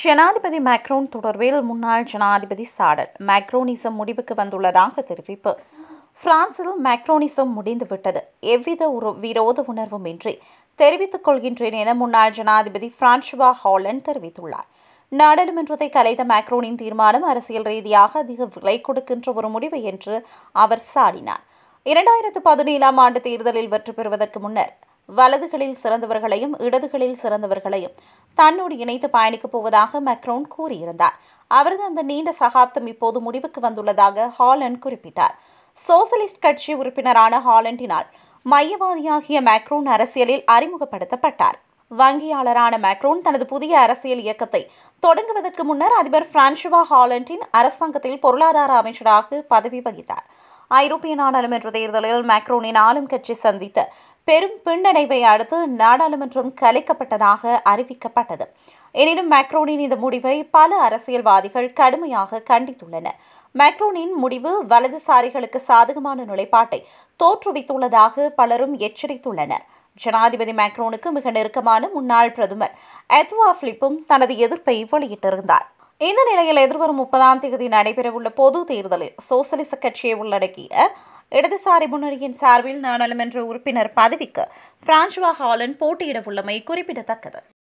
ஜனாதிபதி மேக்ரோன் தொடர்பில் முன்னாள் ஜனாதிபதி சாடல் மேக்ரோனிசம் முடிவுக்கு வந்துள்ளதாக தெரிவிப்பு பிரான்சில் மேக்ரோனிசம் முடிந்துவிட்டது எவ்வித ஒரு விரோத உணர்வும் இன்றி தெரிவித்துக் கொள்கின்றேன் என முன்னாள் ஜனாதிபதி பிரான்சுவா ஹாலண்ட் தெரிவித்துள்ளார் நாடாளுமன்றத்தை கலைத்த மேக்ரோனின் தீர்மானம் அரசியல் ரீதியாக அதிக விலை கொடுக்கின்ற ஒரு முடிவு என்று அவர் சாடினார் இரண்டாயிரத்து பதினேழாம் ஆண்டு தேர்தலில் வெற்றி பெறுவதற்கு முன்னர் வலதுகளில் சிறந்தவர்களையும் இடதுகளில் சிறந்தவர்களையும் தன்னோடு இணைத்து பயணிக்கப் போவதாக மேக்ரோன் கூறியிருந்தார் அவரது அந்த நீண்ட சகாப்தம் இப்போது முடிவுக்கு வந்துள்ளதாக ஹாலண்ட் குறிப்பிட்டார் சோசலிஸ்ட் கட்சி உறுப்பினரான ஹாலண்டினால் மையவாதியாகிய மேக்ரோன் அரசியலில் அறிமுகப்படுத்தப்பட்டார் வங்கியாளரான மேக்ரோன் தனது புதிய அரசியல் இயக்கத்தை தொடங்குவதற்கு முன்னர் அதிபர் பிரான்சுவா ஹாலண்டின் அரசாங்கத்தில் பொருளாதார அமைச்சராக பதவி வகித்தார் ஐரோப்பிய நாடாளுமன்ற தேர்தலில் மேக்ரோனின் ஆளும் கட்சி சந்தித்த பெரும் பின்னடைவை அடுத்து நாடாளுமன்றம் கலைக்கப்பட்டதாக அறிவிக்கப்பட்டது எனினும் மேக்ரோனின் இந்த முடிவை பல அரசியல்வாதிகள் கடுமையாக கண்டித்துள்ளனர் மேக்ரோனின் முடிவு வலதுசாரிகளுக்கு சாதகமான நிலைப்பாட்டை தோற்றுவித்துள்ளதாக பலரும் எச்சரித்துள்ளனர் ஜனாதிபதி மேக்ரோனுக்கு மிக நெருக்கமான முன்னாள் பிரதமர் எத்வா பிலிப்பும் தனது எதிர்ப்பை வெளியிட்டிருந்தார் இந்த நிலையில் எதிர்வரும் முப்பதாம் தேதி நடைபெறவுள்ள பொது தேர்தலில் சோசலிச கட்சியை உள்ளடக்கிய இடதுசாரி முன்னணியின் சார்பில் நாடாளுமன்ற உறுப்பினர் பதவிக்கு பிரான்சுவா ஹாலண்ட் போட்டியிட உள்ளமை குறிப்பிடத்தக்கது